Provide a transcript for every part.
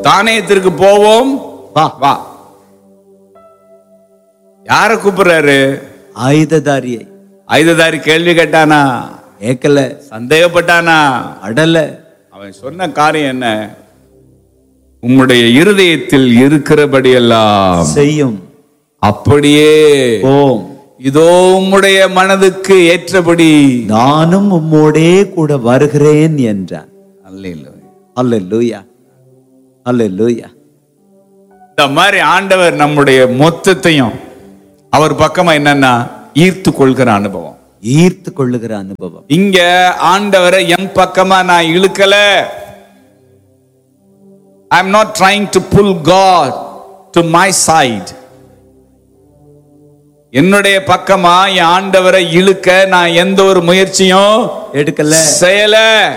தானியத்திற்கு போவோம் வா வா யார கூப்பிடுறாரு ஆயுததாரியை ஆயுததாரி கேள்வி கேட்டானா ஏக்கல சந்தேகப்பட்டானா அடல அவன் சொன்ன காரியம் என்ன உம்முடைய இருதயத்தில் இருக்கிறபடியெல்லாம் செய்யும் அப்படியே ஓம் இதோ உம்முடைய மனதுக்கு ஏற்றபடி நானும் உம்மோடே கூட வருகிறேன் என்றான் அல்லேலூயா. அல்லேலூயா அல்லேலூயா இந்த மாதிரி ஆண்டவர் நம்முடைய மொத்தத்தையும் அவர் பக்கமா என்னன்னா ஈர்த்து கொள்கிற அனுபவம் ஈர்த்து கொள்ளுகிற அனுபவம் இங்க ஆண்டவரை என் பக்கமா நான் இழுக்கல I am not trying to pull God to my side என்னுடைய பக்கமா என் ஆண்டவரை இழுக்க நான் எந்த ஒரு முயற்சியும் எடுக்கல செய்யல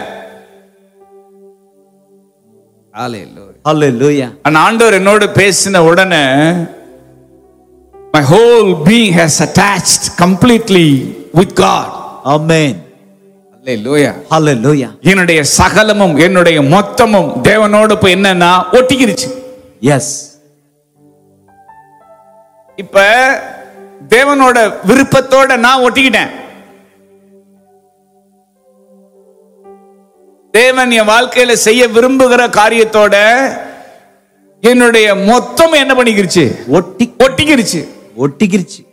அல்லேலூயா அந்த ஆண்டவர் என்னோடு பேசின உடனே my whole being has attached completely with God amen Hallelujah. அல்லேலூயா என்னுடைய சகலமும் என்னுடைய மொத்தமும் தேவனோடு போய் என்னன்னா ஒட்டிக்கிருச்சு எஸ் இப்ப தேவனோட விருப்பத்தோட நான் ஒட்டிக்கிட்டேன் தேவன் என் வாழ்க்கையில செய்ய விரும்புகிற காரியத்தோட என்னுடைய மொத்தம் என்ன பண்ணிக்கிருச்சு ஒட்டி ஒட்டிக்கிருச்சு ஒட்டிக்கிருச்சு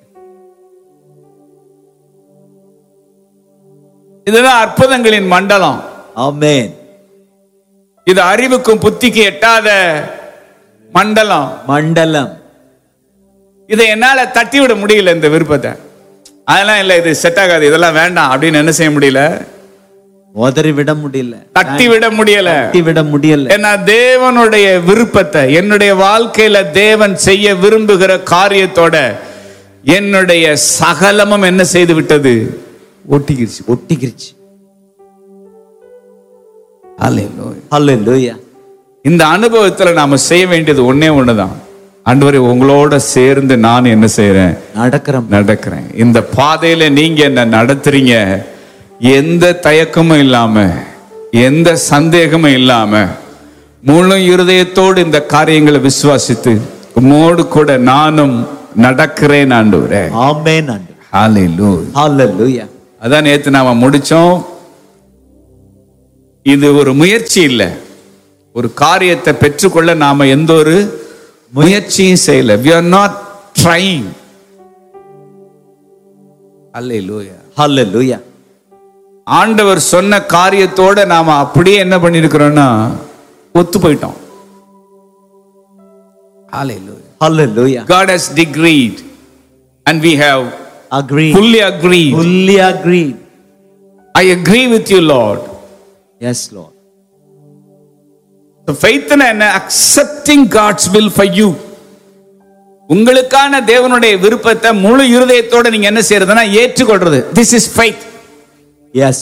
இதுதான் அற்புதங்களின் மண்டலம் ஆமென் இது அறிவுக்கும் புத்திக்கும் எட்டாத மண்டலம் மண்டலம் இதை என்னால தட்டி விட முடியல இந்த விருப்பத்தை அதெல்லாம் இல்லை இது செட் ஆகாது இதெல்லாம் வேண்டாம் அப்படின்னு என்ன செய்ய முடியல உதறி விட முடியல தட்டி விட முடியல தட்டி விட முடியல ஏன்னா தேவனுடைய விருப்பத்தை என்னுடைய வாழ்க்கையில தேவன் செய்ய விரும்புகிற காரியத்தோட என்னுடைய சகலமும் என்ன செய்து விட்டது ஒட்டிக்கிருச்சு ஒட்டிக்கிருச்சு Hallelujah. அல்லேலூயா இந்த அனுபவத்துல நாம செய்ய வேண்டியது ஒண்ணே ஒண்ணுதான் ஆண்டவரே உங்களோட சேர்ந்து நான் என்ன செய்யறேன் நடக்கிறோம் நடக்கிறேன் இந்த பாதையில நீங்க என்ன நடத்துறீங்க எந்த தயக்கமும் இல்லாம எந்த சந்தேகமும் இல்லாம முழு இருதயத்தோடு இந்த காரியங்களை விசுவாசித்து உம்மோடு கூட நானும் நடக்கிறேன் ஆண்டவரே ஆமென் ஆண்டு ஹalleluya அல்லேலூயா அதான் நேத்து நாம முடிச்சோம் இது ஒரு முயற்சி இல்ல ஒரு காரியத்தை பெற்றுக்கொள்ள நாம எந்த ஒரு முயற்சியும் செய்யல we are not trying hallelujah அல்லேலூயா ஆண்டவர் சொன்ன காரியத்தோட நாம அப்படியே என்ன பண்ணிருக்கிறோம்னா ஒத்து போயிட்டோம் hallelujah அல்லேலூயா god has decreed and we have agree fully agreed fully agreed i agree with you lord yes lord So faith என்ன accepting God's will for you உங்களுக்கான தேவனுடைய விருப்பத்தை முழு இருதயத்தோட நீங்க என்ன செய்யறதுன்னா ஏற்றுக்கொள்றது this is faith yes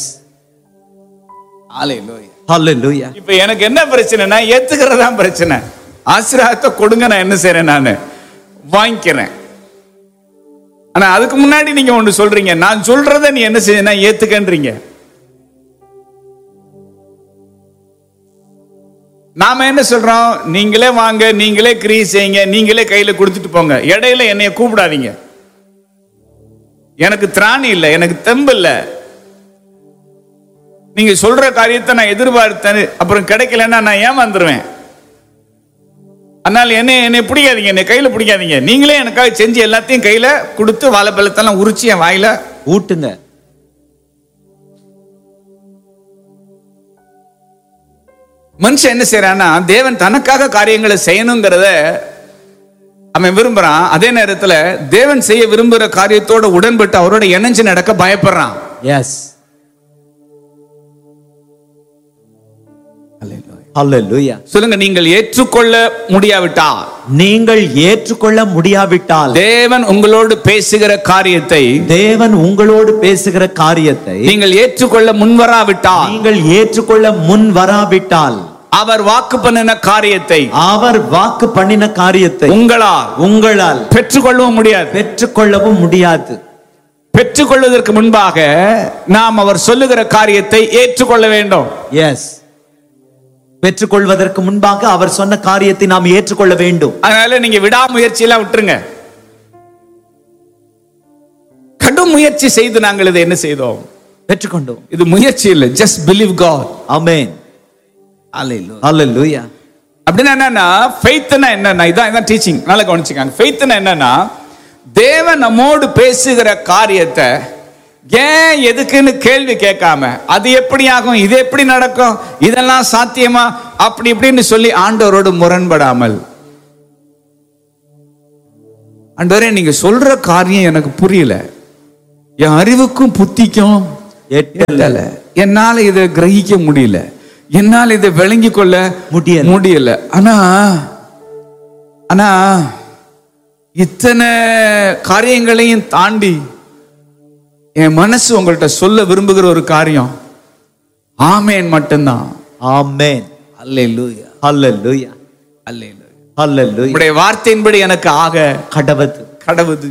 hallelujah இப்ப எனக்கு என்ன பிரச்சனைனா ஏத்துக்கிறது தான் பிரச்சனை ஆசீர்வாதத்தை கொடுங்க நான் என்ன செய்றேன் நான் வாங்கிக்கிறேன் ஆனா அதுக்கு முன்னாடி நீங்க ஒண்ணு சொல்றீங்க நான் சொல்றதை நீ என்ன செய்யணும் ஏத்துக்கன்றீங்க நாம என்ன சொல்றோம் நீங்களே வாங்க நீங்களே கிரியை செய்யுங்க நீங்களே கையில கொடுத்துட்டு போங்க இடையில என்னைய கூப்பிடாதீங்க எனக்கு திராணி இல்லை எனக்கு தெம்பு இல்லை நீங்க சொல்ற காரியத்தை நான் எதிர்பார்த்தேன் அப்புறம் கிடைக்கலன்னா நான் ஏமாந்துருவேன் அதனால என்ன என்னை பிடிக்காதீங்க என்னை கையில பிடிக்காதீங்க நீங்களே எனக்காக செஞ்சு எல்லாத்தையும் கையில கொடுத்து வாழைப்பழத்தெல்லாம் உரிச்சு என் வாயில ஊட்டுங்க மனுஷன் என்ன செய்யறான்னா தேவன் தனக்காக காரியங்களை செய்யணுங்கிறத அவன் விரும்புறான் அதே நேரத்துல தேவன் செய்ய விரும்புகிற காரியத்தோட உடன்பட்டு அவரோட இணைஞ்சு நடக்க பயப்படுறான் yes hallelujah சொல்லுங்க நீங்கள் ஏற்றுக்கொள்ள முடியாவிட்டால் நீங்கள் ஏற்றுக்கொள்ள முடியாவிட்டால் தேவன் உங்களோடு பேசுகிற காரியத்தை தேவன் உங்களோடு பேசுகிற காரியத்தை நீங்கள் ஏற்றுக்கொள்ள முன்வராவிட்டால் நீங்கள் ஏற்றுக்கொள்ள முன் வராவிட்டால் அவர் வாக்கு பண்ணின காரியத்தை அவர் வாக்கு பண்ணின காரியத்தை உங்களால் உங்களால் பெற்றுக்கொள்ளவும் முடியாது பெற்றுக்கொள்ளவும் முடியாது பெற்றுக்கொள்வதற்கு முன்பாக நாம் அவர் சொல்லுகிற காரியத்தை ஏற்றுக்கொள்ள வேண்டும் எஸ் பெற்றுக்கொள்வதற்கு முன்பாக அவர் சொன்ன காரியத்தை நாம் ஏற்றுக்கொள்ள வேண்டும் அதனால நீங்க விடாமுயற்சியெல்லாம் விட்டுருங்க கடும் முயற்சி செய்து நாங்கள் இதை என்ன செய்தோம் பெற்றுக்கொண்டோம் இது முயற்சி இல்லை ஜஸ்ட் பிலீவ் காட் ஆமென் ஹalleluya அப்படின்னா என்னன்னா ஃபெய்த்னா என்னன்னா இதான் இதான் டீச்சிங் நல்லா கவனிச்சுக்காங்க ஃபெய்த்னா என்னன்னா தேவன் நம்மோடு பேசுகிற காரியத்தை ஏன் எதுக்குன்னு கேள்வி கேட்காம அது எப்படி ஆகும் இது எப்படி நடக்கும் இதெல்லாம் சாத்தியமா அப்படி இப்படின்னு சொல்லி ஆண்டவரோடு முரண்படாமல் ஆண்டவரே நீங்க சொல்ற காரியம் எனக்கு புரியல என் அறிவுக்கும் புத்திக்கும் எட்டல எட்டல என்னால இதை கிரகிக்க முடியல என்னால இதை விளங்கி கொள்ள முடியல. முடியல ஆனா ஆனா இத்தனை காரியங்களையும் தாண்டி என் மனசு உங்கள்ட்ட சொல்ல விரும்புகிற ஒரு காரியம் ஆமேன் மட்டும்தான் ஆமென் அல்லேலூயா ஹalleluya அல்லேலூயா ஹalleluya உங்களுடைய வார்த்தையின்படி எனக்கு ஆக கடவது கடவுது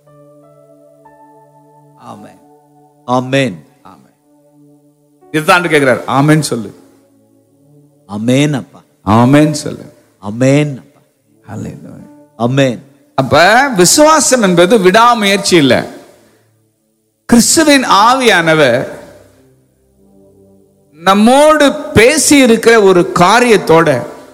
ஆமென் ஆமென் ஆமென் இதுதான் கேட்கிறார் ஆமென் சொல்லு ஆமென் அப்பா ஆமென் சொல்லு ஆமென் அப்பா அல்லேலூயா ஆமென் அப்ப விசுவாசம் என்பது விடாமுயற்சி இல்ல கிறிஸ்துவின் ஆவியானவர் நம்மோடு பேசி இருக்கிற ஒரு காரியத்தோட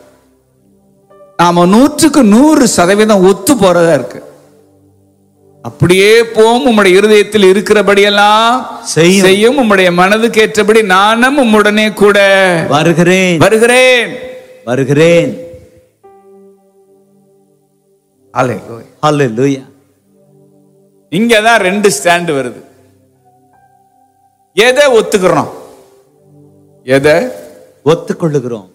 நாம நூற்றுக்கு நூறு சதவீதம் ஒத்து போறதா இருக்கு அப்படியே போம் உம்முடைய இருதயத்தில் இருக்கிறபடியெல்லாம் செய்யும். செய்யும் உம்முடைய மனதுக்கு ஏற்றபடி நானும் உம்முடனே கூட வருகிறேன் வருகிறேன் வருகிறேன் Hallelujah. ஹalleluya இங்கதான் ரெண்டு ஸ்டாண்ட் வருது எதை ஒத்துக்கிறோம் எதை ஒத்துக்கொள்ளுகிறோம்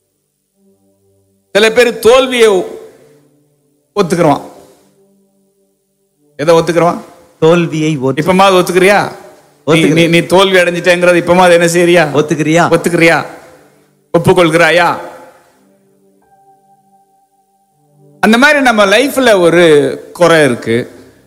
சில பேர் தோல்வியை ஒத்துக்கிறோம் எதை ஒத்துக்கிறோம் தோல்வியை ஒத்து- இப்பமாவது ஒத்துக்கிறியா நீ- ஒத்துக்கிறேன். நீ நீ தோல்வி அடைஞ்சிட்டேங்கிறது இப்பமாவது என்ன செய்யறியா ஒத்துக்கிறியா ஒத்துக்கிறியா ஒப்புக்கொள்கிறாயா அந்த மாதிரி நம்ம லைஃப்ல ஒரு குறை இருக்கு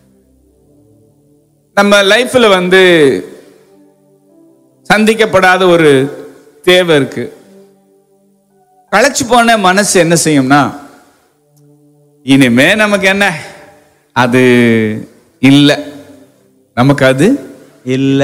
நம்ம லைஃப்ல வந்து சந்திக்கப்படாத ஒரு தேவை இருக்கு களைச்சு போன மனசு என்ன செய்யும்னா இனிமே நமக்கு என்ன அது இல்லை நமக்கு அது இல்ல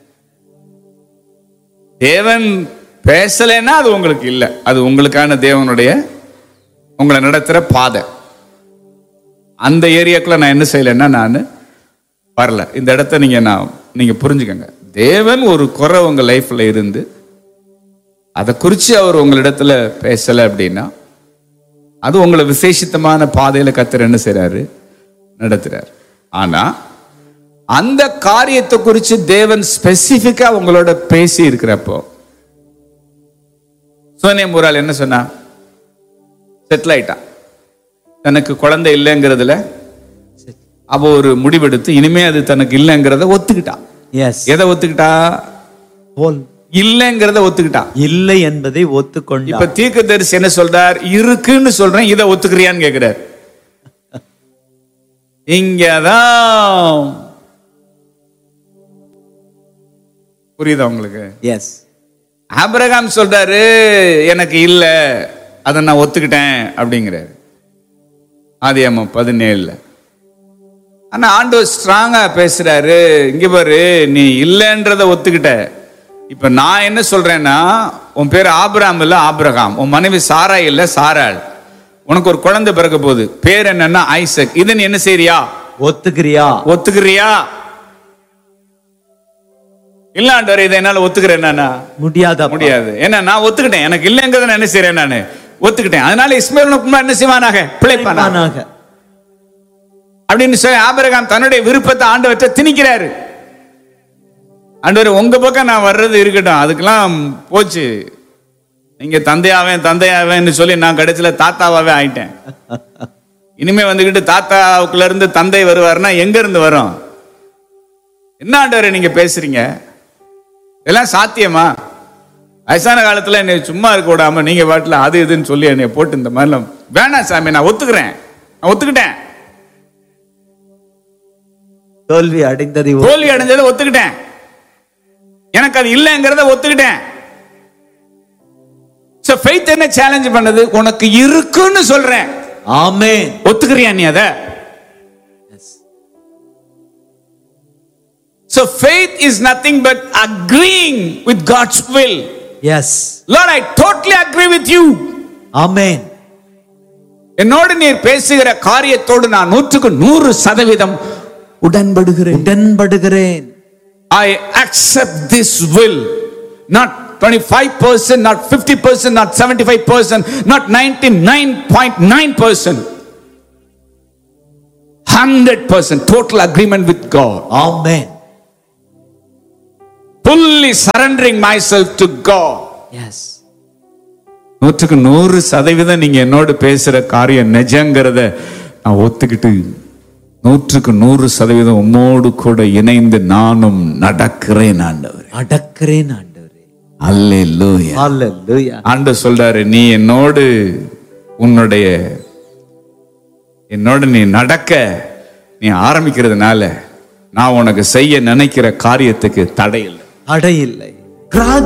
தேவன் பேசலைன்னா அது உங்களுக்கு இல்லை அது உங்களுக்கான தேவனுடைய உங்களை நடத்துகிற பாதை அந்த ஏரியாக்குள்ள நான் என்ன செய்யலைன்னா நான் வரல இந்த இடத்த நீங்க நான் நீங்க புரிஞ்சுக்கங்க தேவன் ஒரு குறை உங்க லைஃப்ல இருந்து அதை குறித்து அவர் உங்களிடத்துல பேசலை அப்படின்னா அது உங்களை விசேஷித்தமான பாதையில கத்தர் என்ன செய்றாரு நடத்துறாரு ஆனா அந்த காரியத்தை குறித்து தேவன் ஸ்பெசிஃபிக்கா உங்களோட பேசி இருக்கிறப்போ சோனியா முரால் என்ன சொன்னா செட்டில் ஆயிட்டான் தனக்கு குழந்தை இல்லைங்கிறதுல அவ ஒரு முடிவெடுத்து இனிமே அது தனக்கு இல்லைங்கிறத ஒத்துக்கிட்டான் எஸ் எதை ஒத்துக்கிட்டா போல் இல்லைங்கிறத ஒத்துக்கிட்டான் இல்லை என்பதை ஒத்துக்கொண்டார் இப்ப தீர்க்கதரிசி என்ன சொல்றார் இருக்குன்னு சொல்றேன் இதை ஒத்துக்கிறியான்னு கேக்குறார் இங்கதான் புரியுதா உங்களுக்கு எஸ் ஆபிரகாம் சொல்றாரு எனக்கு இல்ல அதை நான் ஒத்துக்கிட்டேன் அப்படிங்கிறாரு ஆதியாம பதினேழுல ஆனா ஆண்டவர் ஸ்ட்ராங்கா பேசுறாரு இங்க பாரு நீ இல்லைன்றத ஒத்துக்கிட்ட இப்ப நான் என்ன சொல்றேன்னா உன் பேர் ஆபிராம் இல்ல ஆபிரகாம் உன் மனைவி சாரா இல்ல சாராள் உனக்கு ஒரு குழந்தை பிறக்க போகுது பேர் என்னன்னா ஐசக் இதை நீ என்ன செய்றியா ஒத்துக்கிறியா ஒத்துக்கிறியா இல்ல ஆண்டவர் இதை என்னால ஒத்துக்கிறேன் என்னன்னா முடியாத முடியாது ஏன்னா நான் ஒத்துக்கிட்டேன் எனக்கு இல்லைங்கிறத நான் என்ன செய்றேன் நானு ஒத்துக்கிட்டேன் அதனால இஸ்மேல் குமார் என்ன செய்வானாக பிழைப்பானாக அப்படின்னு சொல்லி ஆபிரகாம் தன்னுடைய விருப்பத்தை ஆண்டவற்றை திணிக்கிறாரு ஆண்டவர் உங்க பக்கம் நான் வர்றது இருக்கட்டும் அதுக்கெல்லாம் போச்சு நீங்க தந்தையாவேன் தந்தையாவேன்னு சொல்லி நான் கடைசியில தாத்தாவாவே ஆயிட்டேன் இனிமே வந்துகிட்டு தாத்தாவுக்குள்ள இருந்து தந்தை வருவாருன்னா எங்க இருந்து வரும் என்ன ஆண்டவரே நீங்க பேசுறீங்க இதெல்லாம் சாத்தியமா வயசான காலத்துல என்னை சும்மா இருக்க விடாம நீங்க பாட்டுல அது இதுன்னு சொல்லி என்னை போட்டு இந்த மாதிரிலாம் வேணாம் சாமி நான் ஒத்துக்கிறேன் நான் ஒத்துக்கிட்டேன் தோல்வி அடைந்ததை ஒ- தோல்வி அடைஞ்சதை ஒத்துக்கிட்டேன் எனக்கு அது இல்லைங்கிறத ஒத்துக்கிட்டேன் சோ ஃபெய்த் என்ன சேலஞ்ச் பண்ணது உனக்கு இருக்குன்னு சொல்றேன் ஆமென் ஒத்துக்கிறியா நீ அத So faith is nothing but agreeing with God's will. Yes Lord, I totally agree with you. Amen என்னோடு நீர் பேசுகிற காரியத்தோடு நான் நூற்றுக்கு நூறு சதவீதம் உடன்படுகிறேன் உடன்படுகிறேன் I accept this will. Not 25%, not 50%, not 75%, not 99.9%. 100% total agreement with God. Amen Fully surrendering myself to God. Yes நூற்றுக்கு நூறு சதவீதம் நீங்க என்னோடு பேசுற காரியம் நிஜங்கிறத நான் ஒத்துக்கிட்டு நூற்றுக்கு நூறு சதவீதம் உம்மோடு கூட இணைந்து நானும் நடக்கிறேன் ஆண்டவர் அடக்கிறேன் ஆண்டவரே அல்லேலூயா ஹalleluya ஆண்டு சொல்றாரு நீ என்னோடு உன்னுடைய என்னோட நீ நடக்க நீ ஆரம்பிக்கிறதுனால நான் உனக்கு செய்ய நினைக்கிற காரியத்துக்கு தடை இல்லை அடையில்லை